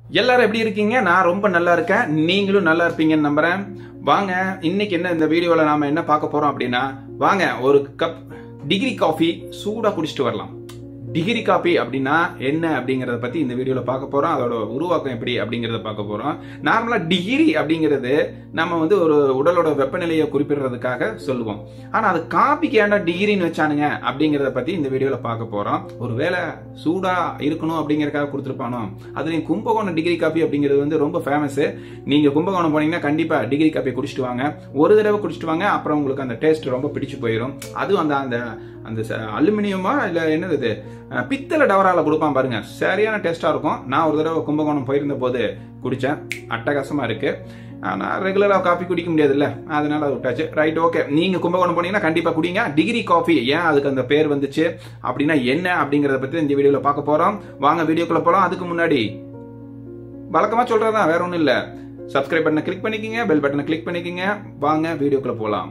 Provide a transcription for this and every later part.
எல்லாரும் எப்படி இருக்கீங்க நான் ரொம்ப நல்லா இருக்கேன் நீங்களும் நல்லா இருப்பீங்கன்னு நம்புறேன் வாங்க இன்னைக்கு என்ன இந்த வீடியோல நாம என்ன பார்க்க போறோம் அப்படின்னா வாங்க ஒரு கப் டிகிரி காஃபி சூடா குடிச்சிட்டு வரலாம் டிகிரி காபி அப்படின்னா என்ன அப்படிங்கறத பத்தி இந்த வீடியோல பார்க்க போறோம் அதோட உருவாக்கம் எப்படி அப்படிங்கறத பார்க்க போறோம் நார்மலா டிகிரி அப்படிங்கிறது நம்ம வந்து ஒரு உடலோட வெப்பநிலையை குறிப்பிடுறதுக்காக சொல்லுவோம் ஆனா அது காபிக்கு ஏன்டா டிகிரின்னு வச்சானுங்க அப்படிங்கறத பத்தி இந்த வீடியோல பார்க்க போறோம் ஒருவேளை சூடா இருக்கணும் அப்படிங்கறதுக்காக கொடுத்துருப்பானோ அதுலயும் கும்பகோணம் டிகிரி காபி அப்படிங்கிறது வந்து ரொம்ப ஃபேமஸ் நீங்க கும்பகோணம் போனீங்கன்னா கண்டிப்பா டிகிரி காப்பியை குடிச்சிட்டு வாங்க ஒரு தடவை குடிச்சிட்டு வாங்க அப்புறம் உங்களுக்கு அந்த டேஸ்ட் ரொம்ப பிடிச்சு போயிடும் அதுவும் அந்த அந்த அந்த அலுமினியமா இல்ல என்னது இது அஹ், பித்தளை டவரால கொடுப்பான் பாருங்க சரியான டேஸ்டா இருக்கும் நான் ஒரு தடவை கும்பகோணம் போயிருந்த போது குடிச்சேன் அட்டகாசமா இருக்கு ஆனா ரெகுலரா காஃபி குடிக்க முடியாதுல்ல அதனால அதை விட்டாச்சு ரைட் ஓகே நீங்க கும்பகோணம் போனீங்கன்னா கண்டிப்பா குடிங்க டிகிரி காஃபி ஏன் அதுக்கு அந்த பேர் வந்துச்சு அப்படின்னா என்ன அப்படிங்கறத பத்தி இந்த வீடியோல பார்க்க போறோம் வாங்க வீடியோக்குள்ள போலாம் அதுக்கு முன்னாடி வழக்கமா சொல்றதா வேற ஒண்ணும் இல்ல சப்ஸ்கிரைப் பட்டனை கிளிக் பண்ணிக்கங்க பெல் பட்டனை கிளிக் பண்ணிக்கங்க வாங்க வீடியோக்குள்ள போலாம்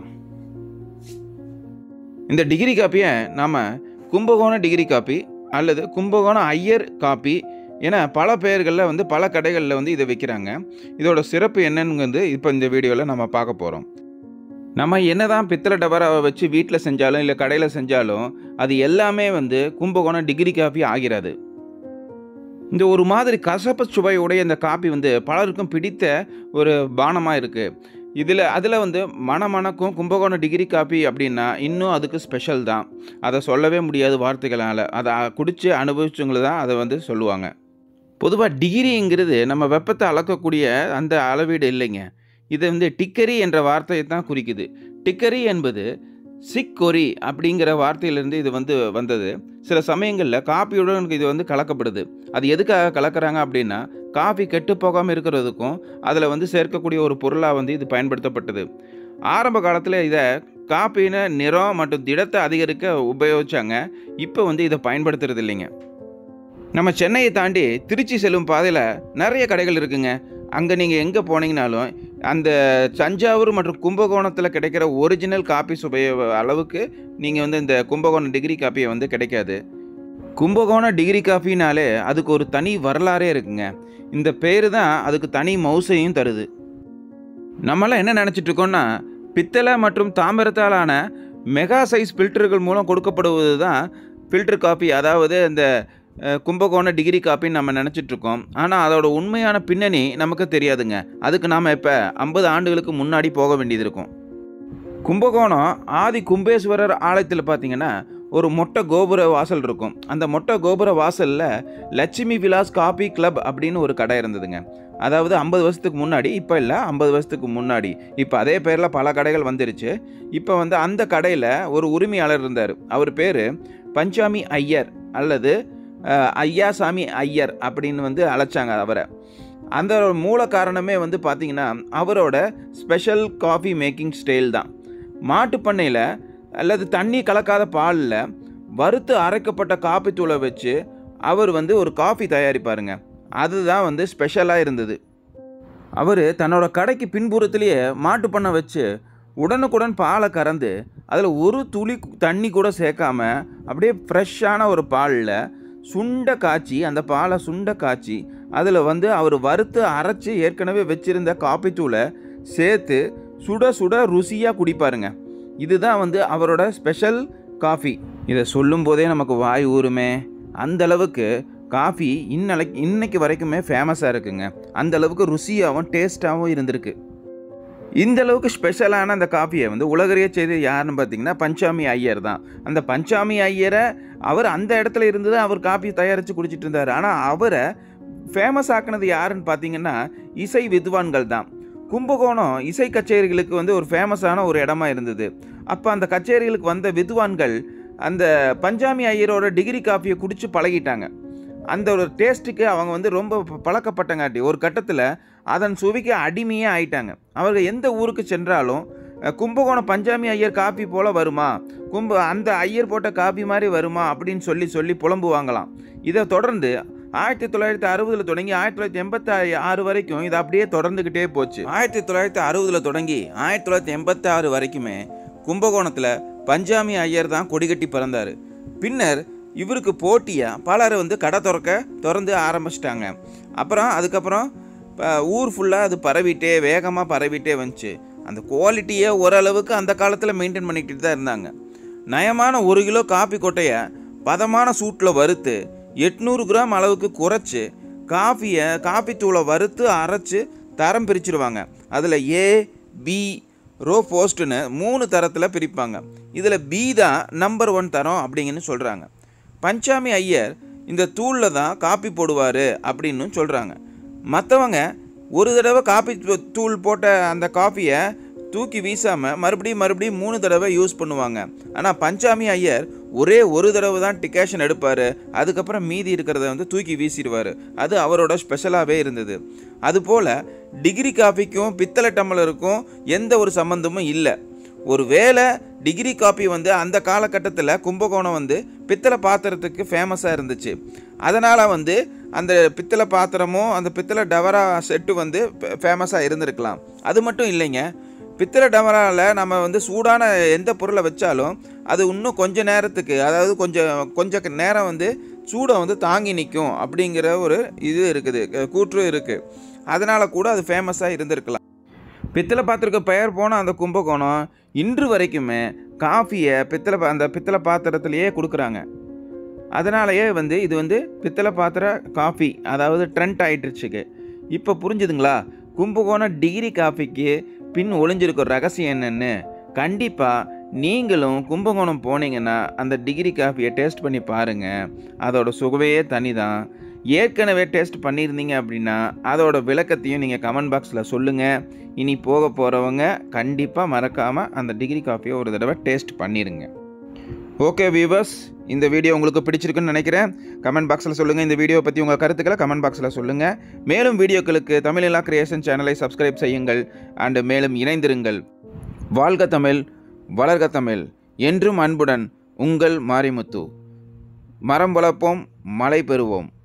இந்த டிகிரி காப்பியை நாம் கும்பகோணம் டிகிரி காப்பி அல்லது கும்பகோணம் ஐயர் காப்பி என பல பெயர்களில் வந்து பல கடைகளில் வந்து இதை விற்கிறாங்க இதோட சிறப்பு என்னன்னு வந்து இப்போ இந்த வீடியோவில் நம்ம பார்க்க போகிறோம் நம்ம என்னதான் பித்தளை டபராவை வச்சு வீட்டில் செஞ்சாலும் இல்லை கடையில் செஞ்சாலும் அது எல்லாமே வந்து கும்பகோணம் டிகிரி காப்பி ஆகிறது இந்த ஒரு மாதிரி கசப்பு சுவையுடைய இந்த காப்பி வந்து பலருக்கும் பிடித்த ஒரு பானமாக இருக்குது இதில் அதில் வந்து மணமணக்கும் கும்பகோணம் டிகிரி காப்பி அப்படின்னா இன்னும் அதுக்கு ஸ்பெஷல் தான் அதை சொல்லவே முடியாது வார்த்தைகளால் அதை குடித்து அனுபவிச்சவங்களை தான் அதை வந்து சொல்லுவாங்க பொதுவாக டிகிரிங்கிறது நம்ம வெப்பத்தை அளக்கக்கூடிய அந்த அளவீடு இல்லைங்க இது வந்து டிக்கரி என்ற வார்த்தையை தான் குறிக்குது டிக்கரி என்பது சிக்கொரி அப்படிங்கிற வார்த்தையிலேருந்து இது வந்து வந்தது சில சமயங்களில் காப்பியுடன் இது வந்து கலக்கப்படுது அது எதுக்காக கலக்கிறாங்க அப்படின்னா காஃபி கெட்டு போகாமல் இருக்கிறதுக்கும் அதில் வந்து சேர்க்கக்கூடிய ஒரு பொருளாக வந்து இது பயன்படுத்தப்பட்டது ஆரம்ப காலத்தில் இதை காப்பின நிறம் மற்றும் திடத்தை அதிகரிக்க உபயோகிச்சாங்க இப்போ வந்து இதை பயன்படுத்துறது இல்லைங்க நம்ம சென்னையை தாண்டி திருச்சி செல்லும் பாதையில் நிறைய கடைகள் இருக்குங்க அங்கே நீங்கள் எங்கே போனீங்கனாலும் அந்த தஞ்சாவூர் மற்றும் கும்பகோணத்தில் கிடைக்கிற ஒரிஜினல் காப்பி சுவைய அளவுக்கு நீங்கள் வந்து இந்த கும்பகோணம் டிகிரி காப்பியை வந்து கிடைக்காது கும்பகோணம் டிகிரி காஃபினாலே அதுக்கு ஒரு தனி வரலாறே இருக்குங்க இந்த பேர் தான் அதுக்கு தனி மவுசையும் தருது நம்மளாம் என்ன நினச்சிட்டு இருக்கோம்னா பித்தளை மற்றும் தாமிரத்தாலான மெகா சைஸ் ஃபில்டர்கள் மூலம் கொடுக்கப்படுவது தான் ஃபில்டர் காப்பி அதாவது இந்த அஹ், கும்பகோணம் டிகிரி காப்பின்னு நம்ம நினச்சிட்டு இருக்கோம் ஆனால் அதோட உண்மையான பின்னணி நமக்கு தெரியாதுங்க அதுக்கு நாம் இப்போ ஐம்பது ஆண்டுகளுக்கு முன்னாடி போக வேண்டியது இருக்கும் கும்பகோணம் ஆதி கும்பேஸ்வரர் ஆலயத்தில் பார்த்தீங்கன்னா ஒரு மொட்டை கோபுர வாசல் இருக்கும் அந்த மொட்டை கோபுர வாசலில் லட்சுமி விலாஸ் காபி கிளப் அப்படின்னு ஒரு கடை இருந்ததுங்க அதாவது ஐம்பது வருஷத்துக்கு முன்னாடி இப்போ இல்லை ஐம்பது வருஷத்துக்கு முன்னாடி இப்போ அதே பேரில் பல கடைகள் வந்துருச்சு இப்போ வந்து அந்த கடையில் ஒரு உரிமையாளர் இருந்தார் அவர் பேர் பஞ்சாமி ஐயர் அல்லது அஹ், ஐயாசாமி ஐயர் அப்படின்னு வந்து அழைச்சாங்க அவரை அந்த மூல காரணமே வந்து பார்த்திங்கன்னா அவரோட ஸ்பெஷல் காஃபி மேக்கிங் ஸ்டைல் தான் மாட்டுப் பண்ணையில் அல்லது தண்ணி கலக்காத பாலில் வறுத்து அரைக்கப்பட்ட காப்பி தூளை வச்சு அவர் வந்து ஒரு காஃபி தயாரிப்பாருங்க அதுதான் வந்து ஸ்பெஷலாக இருந்தது அவர் தன்னோட கடைக்கு பின்புறத்திலேயே மாட்டு பண்ணை வச்சு உடனுக்குடன் பாலை கறந்து அதில் ஒரு துளி தண்ணி கூட சேர்க்காம அப்படியே ஃப்ரெஷ்ஷான ஒரு பாலில் சுண்ட காய்ச்சி அந்த பாலை சுண்ட காய்ச்சி அதில் வந்து அவர் வறுத்து அரைச்சி ஏற்கனவே வச்சிருந்த காப்பி தூளை சேர்த்து சுட சுட ருசியாக குடிப்பாருங்க இதுதான் வந்து அவரோட ஸ்பெஷல் காஃபி இதை சொல்லும் போதே நமக்கு வாய் ஊறுமே அந்த அளவுக்கு காஃபி இன்னலைக்கு இன்னைக்கு வரைக்குமே ஃபேமஸாக இருக்குங்க அந்த அளவுக்கு ருசியாகவும் டேஸ்ட்டாகவும் இருந்திருக்கு இந்த அளவுக்கு ஸ்பெஷலான அந்த காஃபியை வந்து உலகறிய செய்து யாருன்னு பார்த்தீங்கன்னா பஞ்சாமி ஐயர் தான் அந்த பஞ்சாமி ஐயரை அவர் அந்த இடத்துல இருந்து தான் அவர் காஃபி தயாரித்து குடிச்சிட்டு இருந்தார் ஆனால் அவரை ஃபேமஸ் ஆக்குனது யாருன்னு பார்த்தீங்கன்னா இசை வித்வான்கள் தான் கும்பகோணம் இசை கச்சேரிகளுக்கு வந்து ஒரு ஃபேமஸான ஒரு இடமா இருந்தது அப்போ அந்த கச்சேரிகளுக்கு வந்த வித்வான்கள் அந்த பஞ்சாமி ஐயரோட டிகிரி காஃபியை குடிச்சு பழகிட்டாங்க அந்த ஒரு டேஸ்ட்டுக்கு அவங்க வந்து ரொம்ப ப- பழக்கப்பட்டங்காட்டி ஒரு கட்டத்தில் அதன் சுவைக்கு அடிமையே ஆயிட்டாங்க அவர்கள் எந்த ஊருக்கு சென்றாலும் அஹ், கும்பகோணம் பஞ்சாமி ஐயர் காப்பி போல் வருமா கும்ப அந்த ஐயர் போட்ட காப்பி மாதிரி வருமா அப்படின்னு சொல்லி சொல்லி புலம்புவாங்களாம் இதை தொடர்ந்து ஆயிரத்தி தொள்ளாயிரத்தி அறுபதில் தொடங்கி ஆயிரத்தி தொள்ளாயிரத்தி எண்பத்தி ஆறு வரைக்கும் இது அப்படியே தொடர்ந்துக்கிட்டே போச்சு ஆயிரத்தி தொள்ளாயிரத்தி அறுபதில் தொடங்கி ஆயிரத்தி தொள்ளாயிரத்தி எண்பத்தி ஆறு வரைக்குமே கும்பகோணத்தில் பஞ்சாமி ஐயர் தான் கொடிகட்டி பிறந்தார் பின்னர் இவருக்கு போட்டியாக பலர் வந்து கடை திறக்க திறந்து ஆரம்பிச்சிட்டாங்க அப்புறம் அதுக்கப்புறம் ப- ஊர் ஃபுல்லாக அது பரவிட்டே வேகமாக பரவிட்டே வந்துச்சு அந்த குவாலிட்டியை ஓரளவுக்கு அந்த காலத்தில் மெயின்டைன் பண்ணிக்கிட்டு தான் இருந்தாங்க நயமான ஒரு கிலோ காப்பி கொட்டையை பதமான சூட்டில் வறுத்து எட்நூறு கிராம் அளவுக்கு குறைச்சி காஃபியை காப்பி தூளை வறுத்து அரைச்சு தரம் பிரிச்சிருவாங்க அதில் ஏ பி ரோ போஸ்ட்டுன்னு மூணு தரத்தில் பிரிப்பாங்க இதில் பி தான் நம்பர் ஒன் தரம் அப்படிங்கன்னு சொல்கிறாங்க பஞ்சாமி ஐயர் இந்த தூளில் தான் காப்பி போடுவார் அப்படின்னு சொல்கிறாங்க மற்றவங்க ஒரு தடவை காப்பி தூ- தூள் போட்ட அந்த காஃபியை தூக்கி வீசாமல் மறுபடியும் மறுபடியும் மூணு தடவை யூஸ் பண்ணுவாங்க ஆனால் பஞ்சாமி ஐயர் ஒரே ஒரு தடவை தான் டிகேஷன் எடுப்பார் அதுக்கப்புறம் மீதி இருக்கிறத வந்து தூக்கி வீசிடுவார் அது அவரோட ஸ்பெஷலாகவே இருந்தது அதுபோல் டிகிரி காஃபிக்கும் பித்தளை டம்ளருக்கும் எந்த ஒரு சம்மந்தமும் இல்லை ஒரு வேளை டிகிரி காப்பி வந்து அந்த காலகட்டத்தில் கும்பகோணம் வந்து பித்தளை பாத்திரத்துக்கு ஃபேமஸாக இருந்துச்சு அதனால் வந்து அந்த பித்தளை பாத்திரமும் அந்த பித்தளை டவரா செட்டு வந்து ஃபேமஸாக இருந்திருக்கலாம் அது மட்டும் இல்லைங்க பித்தளை டவராவில் நம்ம வந்து சூடான எந்த பொருளை வச்சாலும் அது இன்னும் கொஞ்ச நேரத்துக்கு அதாவது கொஞ்சம் கொஞ்ச நேரம் வந்து சூடை வந்து தாங்கி நிற்கும் அப்படிங்கிற ஒரு இது இருக்குது கூற்று இருக்குது அதனால் கூட அது ஃபேமஸாக இருந்திருக்கலாம் பித்தளை பாத்திரத்துக்கு பெயர் போன அந்த கும்பகோணம் இன்று வரைக்குமே காஃபியை பித்தளை பா- அந்த பித்தளை பாத்திரத்திலேயே கொடுக்குறாங்க அதனாலயே வந்து இது வந்து பித்தளை பாத்திர காஃபி அதாவது ட்ரெண்ட் ஆயிட்டுருச்சுக்கு இப்போ புரிஞ்சுதுங்களா கும்பகோணம் டிகிரி காஃபிக்கு பின் ஒளிஞ்சிருக்க ரகசியம் என்னன்னு கண்டிப்பாக நீங்களும் கும்பகோணம் போனீங்கன்னா அந்த டிகிரி காஃபியை டேஸ்ட் பண்ணி பாருங்கள் அதோட சுகவையே தனி தான் ஏற்கனவே டேஸ்ட் பண்ணியிருந்தீங்க அப்படின்னா அதோட விளக்கத்தையும் நீங்கள் கமெண்ட் பாக்ஸில் சொல்லுங்கள் இனி போக போகிறவங்க கண்டிப்பாக மறக்காமல் அந்த டிகிரி காஃபியை ஒரு தடவை டேஸ்ட் பண்ணிடுங்க ஓகே வியூவர்ஸ் இந்த வீடியோ உங்களுக்கு பிடிச்சிருக்குன்னு நினைக்கிறேன் கமெண்ட் பாக்ஸில் சொல்லுங்கள் இந்த வீடியோ பற்றி உங்கள் கருத்துக்களை கமெண்ட் பாக்ஸில் சொல்லுங்கள் மேலும் வீடியோக்களுக்கு தமிழிலா கிரியேஷன் சேனலை சப்ஸ்கிரைப் செய்யுங்கள் அண்டு மேலும் இணைந்திருங்கள் வாழ்க தமிழ் வளர்க தமிழ் என்றும் அன்புடன் உங்கள் மாரிமுத்து மரம் வளர்ப்போம் மழை பெறுவோம்